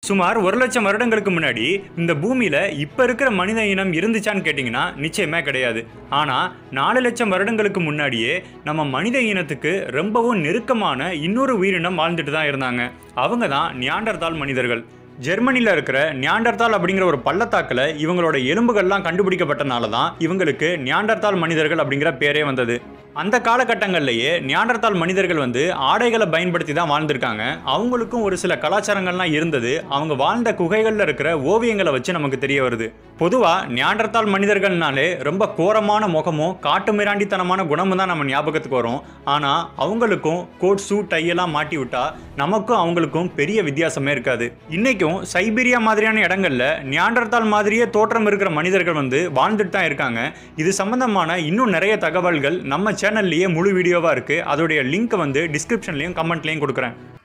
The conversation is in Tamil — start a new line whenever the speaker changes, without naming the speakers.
சுமார் ஒரு லட்சம் வருடங்களுக்கு முன்னாடி இந்த பூமியில இப்ப இருக்கிற மனித இனம் இருந்துச்சான்னு கேட்டிங்கன்னா நிச்சயமே கிடையாது ஆனா நாலு லட்சம் வருடங்களுக்கு முன்னாடியே நம்ம மனித இனத்துக்கு ரொம்பவும் நெருக்கமான இன்னொரு உயிரினம் வாழ்ந்துட்டு தான் இருந்தாங்க அவங்க தான் நியாண்டர்தால் மனிதர்கள் ஜெர்மனியில் இருக்கிற நியாண்டர்தால் அப்படிங்கிற ஒரு பள்ளத்தாக்கில் இவங்களோட எலும்புகள்லாம் கண்டுபிடிக்கப்பட்டனால தான் இவங்களுக்கு நியாண்டர்தால் மனிதர்கள் அப்படிங்கிற பேரே வந்தது அந்த காலகட்டங்கள்லேயே நியாண்டர்தால் மனிதர்கள் வந்து ஆடைகளை பயன்படுத்தி தான் வாழ்ந்திருக்காங்க அவங்களுக்கும் ஒரு சில கலாச்சாரங்கள்லாம் இருந்தது அவங்க வாழ்ந்த குகைகளில் இருக்கிற ஓவியங்களை வச்சு நமக்கு தெரிய வருது பொதுவாக நியாண்டர்தால் மனிதர்கள்னாலே ரொம்ப கோரமான முகமும் காட்டு மிராண்டித்தனமான குணமும் தான் நம்ம ஞாபகத்துக்கு வரும் ஆனால் அவங்களுக்கும் கோட் சூட் டையெல்லாம் மாட்டி விட்டா நமக்கும் அவங்களுக்கும் பெரிய வித்தியாசமே இருக்காது இன்னைக்கும் சைபீரியா மாதிரியான இடங்கள்ல நியாண்டர்தால் மாதிரியே தோற்றம் இருக்கிற மனிதர்கள் வந்து வாழ்ந்துட்டு தான் இருக்காங்க இது சம்பந்தமான இன்னும் நிறைய தகவல்கள் நம்ம சேனல்லையே முழு வீடியோவாக இருக்குது அதோடைய லிங்க்கை வந்து டிஸ்கிரிப்ஷன்லையும் கமெண்ட்லையும் கொடுக்குறேன்